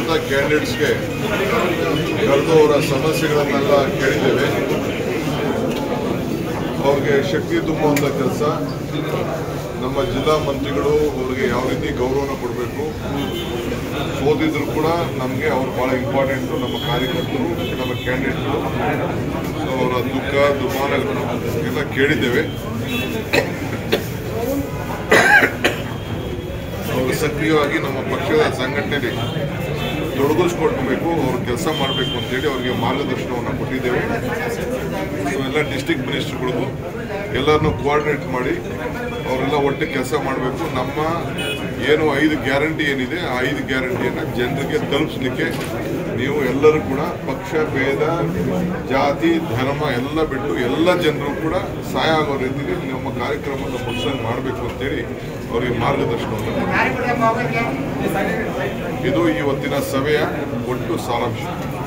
ನಿಂತಿರುವಂಥ ಕ್ಯಾಂಡಿಡೇಟ್ಸ್ಗೆ ಕರೆದು ಅವರ ಸಮಸ್ಯೆಗಳನ್ನೆಲ್ಲ ಕೇಳಿದ್ದೇವೆ ಅವ್ರಿಗೆ ಶಕ್ತಿ ತುಂಬುವಂಥ ಕೆಲಸ ನಮ್ಮ ಜಿಲ್ಲಾ ಮಂತ್ರಿಗಳು ಅವ್ರಿಗೆ ಯಾವ ರೀತಿ ಗೌರವನ ಕೊಡಬೇಕು ಓದಿದ್ರು ಕೂಡ ನಮಗೆ ಅವ್ರು ಭಾಳ ಇಂಪಾರ್ಟೆಂಟು ನಮ್ಮ ಕಾರ್ಯಕರ್ತರು ನಮ್ಮ ಕ್ಯಾಂಡಿಡೇಟ್ಗಳು ಸೊ ಅವರ ದುಃಖ ದುಮಾನಗಳು ಎಲ್ಲ ಕೇಳಿದ್ದೇವೆ ಅವರು ಸಕ್ರಿಯವಾಗಿ ನಮ್ಮ ಪಕ್ಷದ ಸಂಘಟನೆಯಲ್ಲಿ ತೊಡಗಿಸ್ಕೊಳ್ಬೇಕು ಅವ್ರು ಕೆಲಸ ಮಾಡಬೇಕು ಅಂತೇಳಿ ಅವರಿಗೆ ಮಾರ್ಗದರ್ಶನವನ್ನು ಕೊಟ್ಟಿದ್ದೇವೆ ಸೊ ಎಲ್ಲ ಡಿಸ್ಟಿಕ್ ಮಿನಿಸ್ಟ್ರುಗಳಿಗೂ ಎಲ್ಲರನ್ನೂ ಕೋಆರ್ಡಿನೇಟ್ ಮಾಡಿ ಅವರೆಲ್ಲ ಒಟ್ಟಿಗೆ ಕೆಲಸ ಮಾಡಬೇಕು ನಮ್ಮ ಏನು ಐದು ಗ್ಯಾರಂಟಿ ಏನಿದೆ ಆ ಐದು ಗ್ಯಾರಂಟಿಯನ್ನು ಜನರಿಗೆ ತಲುಪಿಸ್ಲಿಕ್ಕೆ ನೀವು ಎಲ್ಲರೂ ಕೂಡ ಪಕ್ಷ ಭೇದ ಜಾತಿ ಧರ್ಮ ಎಲ್ಲ ಬಿಟ್ಟು ಎಲ್ಲ ಜನರು ಕೂಡ ಸಹಾಯ ಆಗೋ ರೀತಿಯಲ್ಲಿ ನಮ್ಮ ಕಾರ್ಯಕ್ರಮವನ್ನು ಮುಗಿಸಂಗೆ ಮಾಡಬೇಕು ಅಂತೇಳಿ ಅವರಿಗೆ ಮಾರ್ಗದರ್ಶನವನ್ನು ಕೊಟ್ಟಿದ್ದೇವೆ. ಇದು ಇವತ್ತಿನ ಸಭೆಯ ಒಟ್ಟು ಸಾರಾಂಶ